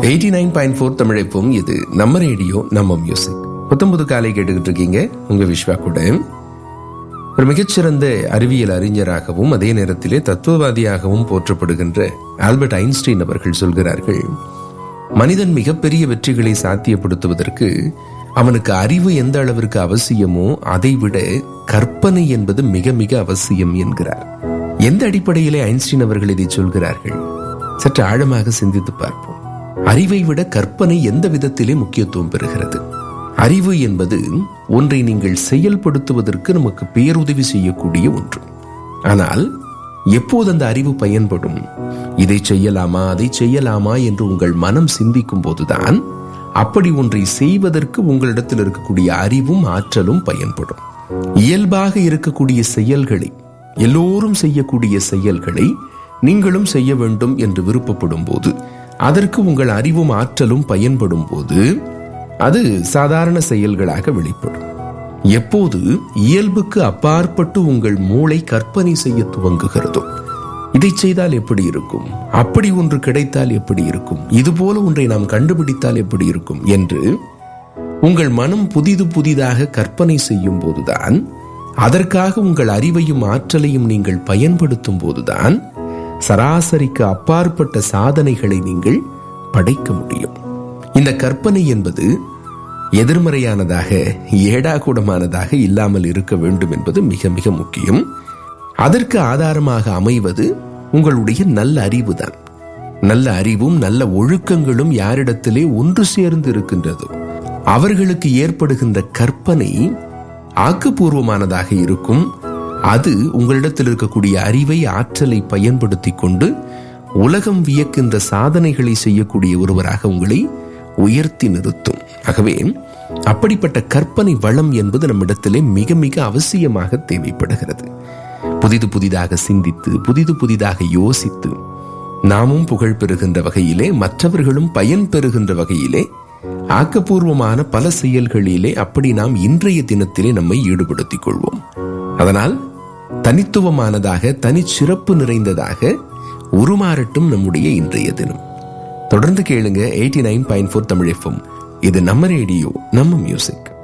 eighty nine point four தமிழைப்பும் இது நம்ம ரேடியோ நம்ம மியூசிக் புத்தம்புது காலை கேட்டுக்கிட்டு இருக்கீங்க உங்க விஸ்வா கூட ஒரு மிகச்சிறந்த அறிவியல் அறிஞராகவும் அதே நேரத்திலே தத்துவவாதியாகவும் போற்றப்படுகின்ற ஆல்பர்ட் ஐன்ஸ்டீன் அவர்கள் சொல்கிறார்கள் மனிதன் மிகப்பெரிய வெற்றிகளை சாத்தியப்படுத்துவதற்கு அவனுக்கு அறிவு எந்த அளவிற்கு அவசியமோ அதைவிட கற்பனை என்பது மிக மிக அவசியம் என்கிறார் எந்த அடிப்படையிலே ஐன்ஸ்டீன் அவர்கள் இதை சொல்கிறார்கள் சற்று ஆழமாக சிந்தித்து பார்ப்போம் அறிவை விட கற்பனை எந்த விதத்திலே முக்கியத்துவம் பெறுகிறது அறிவு என்பது ஒன்றை நீங்கள் செயல்படுத்துவதற்கு நமக்கு பேருதவி செய்யக்கூடிய ஒன்று ஆனால் எப்போது அந்த அறிவு பயன்படும் இதை செய்யலாமா அதை செய்யலாமா என்று உங்கள் மனம் சிந்திக்கும் போதுதான் அப்படி ஒன்றை செய்வதற்கு உங்களிடத்தில் இருக்கக்கூடிய அறிவும் ஆற்றலும் பயன்படும் இயல்பாக இருக்கக்கூடிய செயல்களை எல்லோரும் செய்யக்கூடிய செயல்களை நீங்களும் செய்ய வேண்டும் என்று விருப்பப்படும் போது அதற்கு உங்கள் அறிவும் ஆற்றலும் பயன்படும் போது அது சாதாரண செயல்களாக வெளிப்படும் எப்போது இயல்புக்கு அப்பாற்பட்டு உங்கள் மூளை கற்பனை செய்ய துவங்குகிறதோ இதை செய்தால் எப்படி இருக்கும் அப்படி ஒன்று கிடைத்தால் எப்படி இருக்கும் இது போல ஒன்றை நாம் கண்டுபிடித்தால் எப்படி இருக்கும் என்று உங்கள் மனம் புதிது புதிதாக கற்பனை செய்யும் போதுதான் அதற்காக உங்கள் அறிவையும் ஆற்றலையும் நீங்கள் பயன்படுத்தும் போதுதான் சராசரிக்கு அப்பாற்பட்ட சாதனைகளை நீங்கள் படைக்க முடியும் இந்த கற்பனை என்பது எதிர்மறையானதாக ஏடாகூடமானதாக இல்லாமல் இருக்க வேண்டும் என்பது மிக மிக முக்கியம் அதற்கு ஆதாரமாக அமைவது உங்களுடைய நல்ல அறிவுதான் நல்ல அறிவும் நல்ல ஒழுக்கங்களும் யாரிடத்திலே ஒன்று சேர்ந்து இருக்கின்றதோ அவர்களுக்கு ஏற்படுகின்ற கற்பனை ஆக்கப்பூர்வமானதாக இருக்கும் அது உங்களிடத்தில் இருக்கக்கூடிய அறிவை ஆற்றலை பயன்படுத்தி கொண்டு உலகம் வியக்கின்ற சாதனைகளை செய்யக்கூடிய ஒருவராக உங்களை உயர்த்தி நிறுத்தும் ஆகவே அப்படிப்பட்ட கற்பனை வளம் என்பது நம்மிடத்திலே மிக மிக அவசியமாக தேவைப்படுகிறது புதிது புதிதாக சிந்தித்து புதிது புதிதாக யோசித்து நாமும் புகழ் பெறுகின்ற வகையிலே மற்றவர்களும் பயன் பெறுகின்ற வகையிலே ஆக்கப்பூர்வமான பல செயல்களிலே அப்படி நாம் இன்றைய தினத்திலே நம்மை ஈடுபடுத்திக் கொள்வோம் அதனால் தனித்துவமானதாக தனிச்சிறப்பு நிறைந்ததாக உருமாறட்டும் நம்முடைய இன்றைய தினம் தொடர்ந்து கேளுங்க eighty nine point four Tamil FM இது நம்ம ரேடியோ நம்ம மியூசிக்